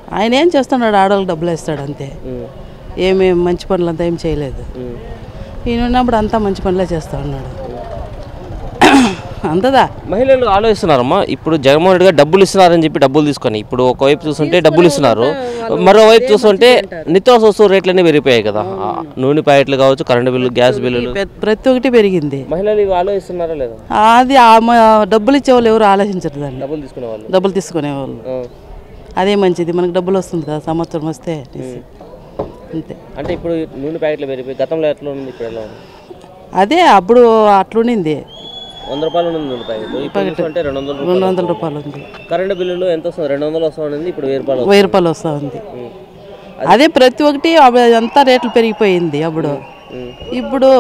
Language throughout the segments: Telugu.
ఆయన ఏం చేస్తున్నాడు ఆడవాళ్ళకి డబ్బులు ఇస్తాడు అంతే ఉమ్, ఏమి మంచి పనులు అంతా ఏం చేయలేదు ఉమ్. ఈయన ఉన్నప్పుడు అంతా మంచి పనులే చేస్తూ ఉన్నాడు అంతదా మహిళలు ఆలోచిస్తున్నారమ్మా ఇప్పుడు జగన్మోహన్ రెడ్డి గారు డబ్బులు ఇస్తున్నారని చెప్పి డబ్బులు తీసుకొని ఇప్పుడు ఒకవైపు చూస్తుంటే డబ్బులు ఇస్తున్నారు మరోవైపు చూస్తుంటే నిత్యావసర వస్తువు రేట్లన్నీ పెరిగిపోయాయి కదా ఆ, నూనె ప్యాకెట్లు కావచ్చు కరెంటు బిల్లు గ్యాస్ బిల్లులు ప్ర- ప్రతి ఒక్కటి పెరిగింది మహిళలు ఇవి ఆలోచిస్తున్నారా లేదా అది ఆ మ- డబ్బులు ఇచ్చే వాళ్ళు ఎవరు ఆలోచించరు దాన్ని డబ్బులు తీసుకునే వాళ్ళు డబ్బులు తీసుకునే వాళ్ళు అదే మంచిది మనకు డబ్బులు వస్తుంది కదా సంవత్సరం వస్తే అనేసి. అంతే అంటే ఇప్పుడు నూనె ప్యాకెట్లు పెరిగిపోయి గతంలో ఎట్లా ఉంది ఇప్పుడు ఎలా ఉంది అదే అప్పుడు అట్లుండింది వంద రూపాయలు ఉంది నూనె ప్యాకెట్ ఇప్పుడు చూస్తుంటే రెండు వందల రెండు వందల రూపాయలు ఉంది కరెంటు బిల్లులు ఎంత వస్తుంది రెండు వందలు వస్తుంది ఇప్పుడు వెయ్యి రూపాయలు వెయ్యి రూపాయలు వస్తూ ఉంది ఉమ్, అదే ప్రతి ఒక్కటి అవి అంతా రేట్లు పెరిగిపోయింది అప్పుడు ఉమ్, ఇప్పుడు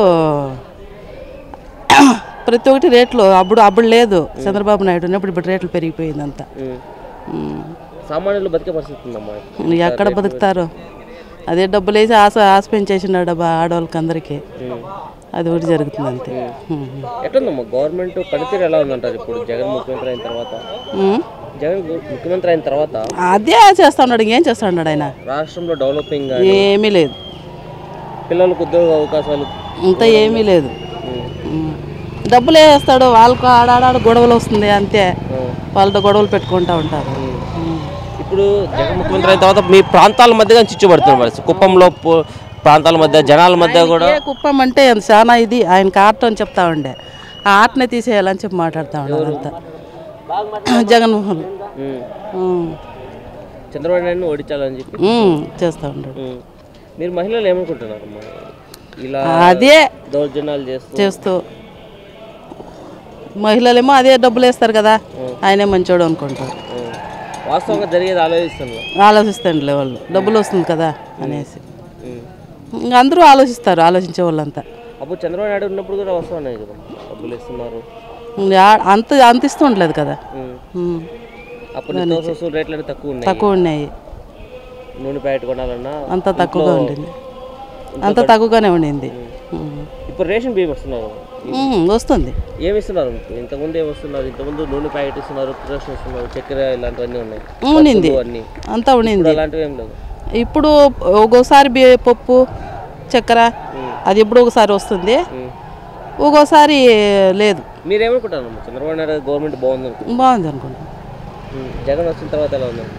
ప్రతి ఒక్కటి రేట్లు అప్పుడు అప్పుడు లేదు చంద్రబాబు నాయుడు ఉన్నప్పుడు ఇప్పుడు రేట్లు పెరిగిపోయింది అంతా ఉమ్. ఉమ్. సామాన్యులు బతికే పరిస్థితి ఉందమ్మా ఎక్కడ బతుకుతారు అదే డబ్బులు వేసి ఆశ ఆశ పెంచేసినాడు అబ్బా ఆడవాళ్ళకి అందరికీ ఉమ్. అది ఒకటి జరుగుతుంది అంతే ఉమ్. ఎట్లుందమ్మా గవర్నమెంట్ పనితీరు ఎలా ఉందంటారు ఇప్పుడు జగన్ ముఖ్యమంత్రి అయిన తర్వాత ఉమ్. జగన్ గు- ముఖ్యమంత్రి అయిన తర్వాత అదే చేస్తా ఉన్నాడు ఇంకేం చేస్తా ఉన్నాడు ఆయన రాష్ట్రంలో డెవలపింగ్ ఏమీ లేదు పిల్లలకు ఉద్యోగ అవకాశాలు అంతా ఏమీ లేదు ఉమ్, ఉమ్. డబ్బులు వేస్తాడు వాళ్ళకు ఆడాడ గొడవలు వస్తుంది అంతే వాళ్ళతో గొడవలు పెట్టుకుంటా ఉంటారు ఉమ్. ఇప్పుడు జగన్ ముఖ్యమంత్రి అయిన తర్వాత మీ ప్రాంతాల మధ్యగా చిచ్చుపడుతున్న పరిస్థితి కుప్పంలో పో- ప్రాంతాల మధ్య జనాల మధ్య కూడా ఏ కుప్పం అంటే ఎంత చాలా ఇది ఆయనకి ఆర్ట్ అని చెప్తా ఉండే ఆ ఆర్ట్నే తీసేయాలని చెప్పి మాట్లాడుతూ ఉన్నాడు అంతా జగన్మోహన్ ఉమ్, ఉమ్. చంద్రబాబు నాయుడుని ఓడించాలని చెప్పి ఉమ్. చేస్తూ ఉన్నాడు ఉమ్. మీరు మహిళలు ఏమనుకుంటున్నారు అమ్మా? ఇలా అదే దౌర్జన్యాలు చేస్తూ చేస్తూ మహిళలేమో అదే డబ్బులు వేస్తారు కదా ఆయనే మంచోడు అనుకుంటారు ఉమ్, వాస్తవంగా జరిగేది ఆలోచిస్తున్నా ఆలోచిస్తాండిలే వాళ్ళు డబ్బులు వస్తుంది కదా అనేసి ఉమ్. ఇంక అందరూ ఆలోచిస్తారు ఆలోచించే వాళ్ళంతా అప్పుడు చంద్రబాబు నాయుడు ఉన్నప్పుడు కూడా వస్తున్నాయి కదా డబ్బులు ఇస్తున్నారు ఇంక ఆ- అంత అంత ఇస్తుండలేదు కదా ఉమ్. ఉమ్. అప్పుడు నిత్యావసర వస్తువుల రేట్లు అనేవి తక్కువ ఉన్నాయి తక్కువ ఉన్నాయి నూనె ప్యాకెట్ కొనాలన్నా అంత తక్కువగా ఉండింది అంత తక్కువగానే ఉండింది ఉమ్. ఇప్పుడు రేషన్ బియ్యం వస్తున్నారు ఉమ్, వస్తుంది ఏమి ఇస్తున్నారు మీకు? ఇంతకుముందు ఏమి వస్తున్నారు ఇంతకుముందు నూనె ప్యాకెట్ ఇస్తున్నారు రేషన్ ఇస్తున్నారు చక్కెర ఇలాంటివన్నీ ఉన్నాయి ఉండింది పప్పులు అన్నీ అంతా ఉండింది ఇప్పుడు అలాంటివి ఏం లేదు ఇప్పుడు ఒక్కోసారి బి పప్పు చక్కెర అది ఎప్పుడు ఒకసారి వస్తుంది ఉమ్. ఒక్కోసారి లేదు మీరేమనుకుంటారు చంద్రబాబు నాయుడు గవర్నమెంట్ బాగుంది అనుకుంటున్నారు బాగుంది అనుకుంటా జగన్ వచ్చిన తర్వాత ఎలా ఉంది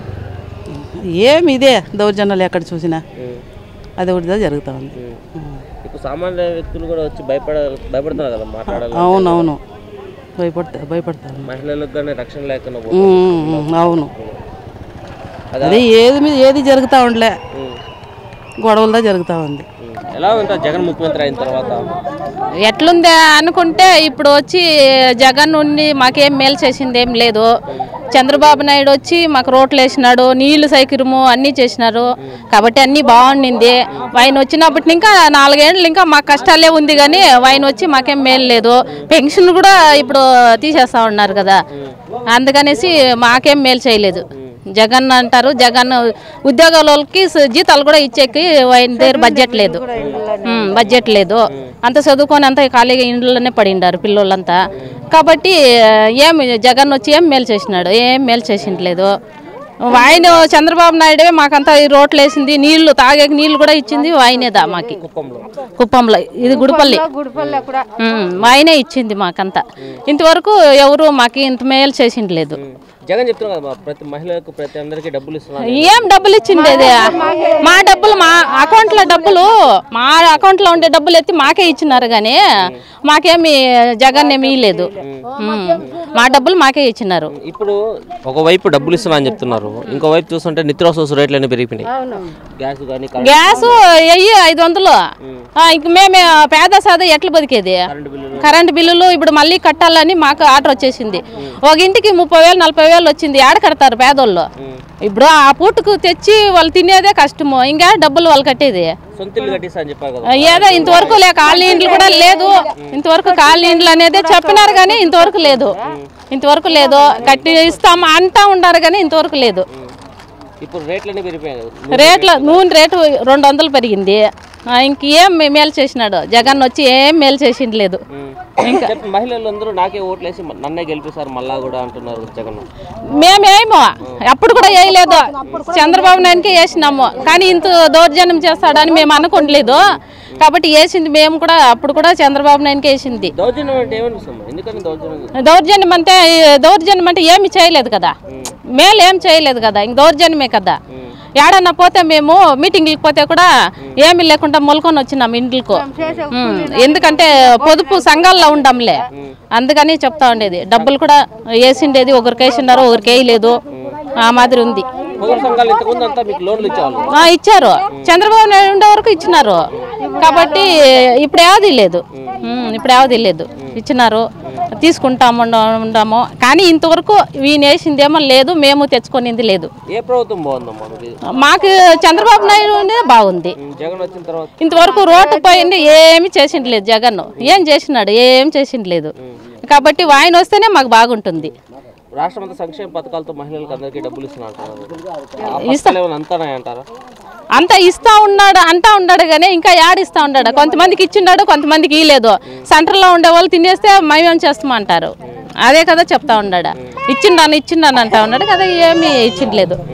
ఏమి ఇదే దౌర్జన్యాలు ఎక్కడ చూసినా ఉమ్. అది ఒకటిదా జరుగుతూ ఉంది ఉమ్. ఉమ్. ఇప్పుడు సామాన్య వ్యక్తులు కూడా వచ్చి భయపడ భయపడుతున్నారు కదా మాట్లాడాలి అవునవును భయపడతా భయపడతాను మహిళలకు కానీ రక్షణ లేకుండా పో- ఉమ్, ఉమ్, అవును అదా? అదే ఏది మీద ఏది జరుగుతూ ఉండలే ఉమ్. గొడవలదా జరుగుతూ ఉంది ఉమ్. ఎలా ఉంటారు జగన్ ముఖ్యమంత్రి అయిన తర్వాత ఎట్లుంది అనుకుంటే ఇప్పుడు వచ్చి జగన్ ఉండి మాకేం మేలు చేసింది ఏం లేదు చంద్రబాబు నాయుడు వచ్చి మాకు రోడ్లు వేసినాడు నీళ్లు సైకిరము అన్నీ చేసినారు కాబట్టి అన్నీ బాగుండింది ఆయన వచ్చినప్పటి ఇంకా నాలుగేళ్ళు ఇంకా మా కష్టాలే ఉంది కానీ ఆయన వచ్చి మాకేం మేలు లేదు పెన్షన్ కూడా ఇప్పుడు తీసేస్తా ఉన్నారు కదా అందుకనేసి మాకేం మేలు చేయలేదు జగన్ అంటారు జగన్ ఉద్యోగాలకి జీతాలు కూడా ఇచ్చేకి ఆయన దగ్గర బడ్జెట్ లేదు ఉమ్, బడ్జెట్ లేదు అంత చదువుకొని అంత ఖాళీగా ఇండ్లనే పడిండారు పిల్లోళ్ళంతా కాబట్టి ఏం జగన్ వచ్చి ఏం మేలు చేసినాడు ఏం మేలు చేసిండలేదు ఆయన చంద్రబాబు నాయుడే మాకంతా ఈ రోడ్లు వేసింది నీళ్లు తాగే నీళ్లు కూడా ఇచ్చింది ఆయనేదా మాకి కుప్పంలో ఇది గుడిపల్లి ఉమ్, ఆయనే ఇచ్చింది మాకంతా ఇంతవరకు ఎవరు మాకు ఇంత మేలు చేసిండలేదు జగన్ చెప్తున్నారు కదా మా ప్రతి మహిళలకు ప్రతి అందరికీ డబ్బులు ఇస్తున్నారు ఏం డబ్బులు ఇచ్చింది అది మా డబ్బులు మా అకౌంట్ లో డబ్బులు మా అకౌంట్ లో ఉండే డబ్బులు ఎత్తి మాకే ఇచ్చినారు కానీ మాకేమి జగన్ ఏమి ఇయ్యలేదు ఉమ్. మా డబ్బులు మాకే ఇచ్చినారు ఇప్పుడు ఒకవైపు డబ్బులు ఇస్తున్నా అని చెప్తున్నారు ఇంకోవైపు చూస్తుంటే నిత్యావసర రేట్లు అన్ని పెరిగిపోయినాయి గ్యాస్ కానీ గ్యాస్ వెయ్యి ఐదు వందలు ఆ, ఇంక మేమే పేద సాద ఎట్లా బతికేది కరెంట్ బిల్లులు ఇప్పుడు మళ్ళీ కట్టాలని మాకు ఆర్డర్ వచ్చేసింది ఒక ఇంటికి ముప్పై వేలు నలభై వేలు వచ్చింది ఆడ కడతారు పేదోళ్ళు ఇప్పుడు ఆ పూటకు తెచ్చి వాళ్ళు తినేదే కష్టము ఇంకా డబ్బులు వాళ్ళు కట్టేది సొంత ఇల్లు కట్టిస్తా అని చెప్పారు కదా ఏదో ఇంతవరకు లే కాలనీ ఇండ్లు కూడా లేదు ఇంతవరకు కాలనీ ఇండ్లు అనేది చెప్పినారు కానీ ఇంతవరకు లేదు ఇంతవరకు లేదు కట్టి ఇస్తాం అంటా ఉన్నారు కానీ ఇంతవరకు లేదు ఇప్పుడు రేట్లు అన్ని పెరిగిపోయాయి కదా రేట్ల నూనె రేటు రెండు వందలు పెరిగింది ఆ, ఇంకేం మే- మేలు చేసినాడు జగన్ వచ్చి ఏం మేలు చేసింది లేదు ఇంకా చెప్పు, మహిళలందరూ నాకే ఓట్లేసి నన్నే గెలిపిస్తారు మళ్ళా కూడా అంటున్నారు జగన్ మేమేమో అప్పుడు కూడా వేయలేదు చంద్రబాబు నాయుడుకే వేసినాము కానీ ఇంత దౌర్జన్యం చేస్తాడని మేము అనుకోవట్లేదు కాబట్టి వేసింది మేము కూడా అప్పుడు కూడా చంద్రబాబు నాయుడుకే వేసింది దౌర్జన్యం అంటే ఏమనిపిస్తుంది ఎందుకని దౌర్జన్యం దౌర్జన్యం అంటే దౌర్జన్యం అంటే ఏమి చేయలేదు కదా మేలు ఏం చేయలేదు కదా ఇంక దౌర్జన్యమే కదా ఏడన్నా పోతే మేము మీటింగ్లకు పోతే కూడా ఏమి లేకుండా మొలుకొని వచ్చినాం ఇండ్లకు ఉమ్, ఎందుకంటే పొదుపు సంఘాల్లో ఉండంలే అందుకని చెప్తా ఉండేది డబ్బులు కూడా వేసిండేది ఒకరికి వేసినారు ఒకరికి వేయలేదు ఆ మాదిరి ఉంది పొదుపు సంఘాలు ఇంతకుముందు అంతా మీకు లోన్లు ఇచ్చేవాళ్ళు ఆ, ఇచ్చారు చంద్రబాబు నాయుడు ఉండే వరకు ఇచ్చినారు కాబట్టి ఇప్పుడు ఏది లేదు ఉమ్, ఇప్పుడు ఏది లేదు ఇచ్చినారు తీసుకుంటాము ఉండ- ఉండాము కానీ ఇంతవరకు ఈయన వేసిందేమో లేదు మేము తెచ్చుకునింది లేదు ఏ ప్రభుత్వం బాగుందమ్మా మీకు మాకు చంద్రబాబు నాయుడు ఉండేదే బాగుంది ఉమ్, జగన్ వచ్చిన తర్వాత ఇంతవరకు రోడ్డు పోయింది ఏమి చేసింది లేదు జగన్ ఏం చేసినాడు ఏం చేసింది లేదు కాబట్టి ఆయన వస్తేనే మాకు బాగుంటుంది రాష్ట్రం అంతా సంక్షేమ పథకాలతో మహిళలకు అందరికీ డబ్బులు ఇస్తున్నారు అంటున్నారు. ఆ పథకాలు ఏమైనా అంతానాయి అంటారా అంతా ఇస్తా ఉన్నాడు అంటా ఉన్నాడు కానీ ఇంకా యాడిస్తా ఉన్నాడు కొంతమందికి ఇచ్చిండాడు కొంతమందికి ఇలేదు సెంటర్లో ఉండే వాళ్ళు తినేస్తే మేమేం చేస్తామంటారు అదే కదా చెప్తా ఉన్నాడు ఇచ్చిండాను ఇచ్చిండాను అంటా ఉన్నాడు కదా ఏమీ ఇచ్చిండలేదు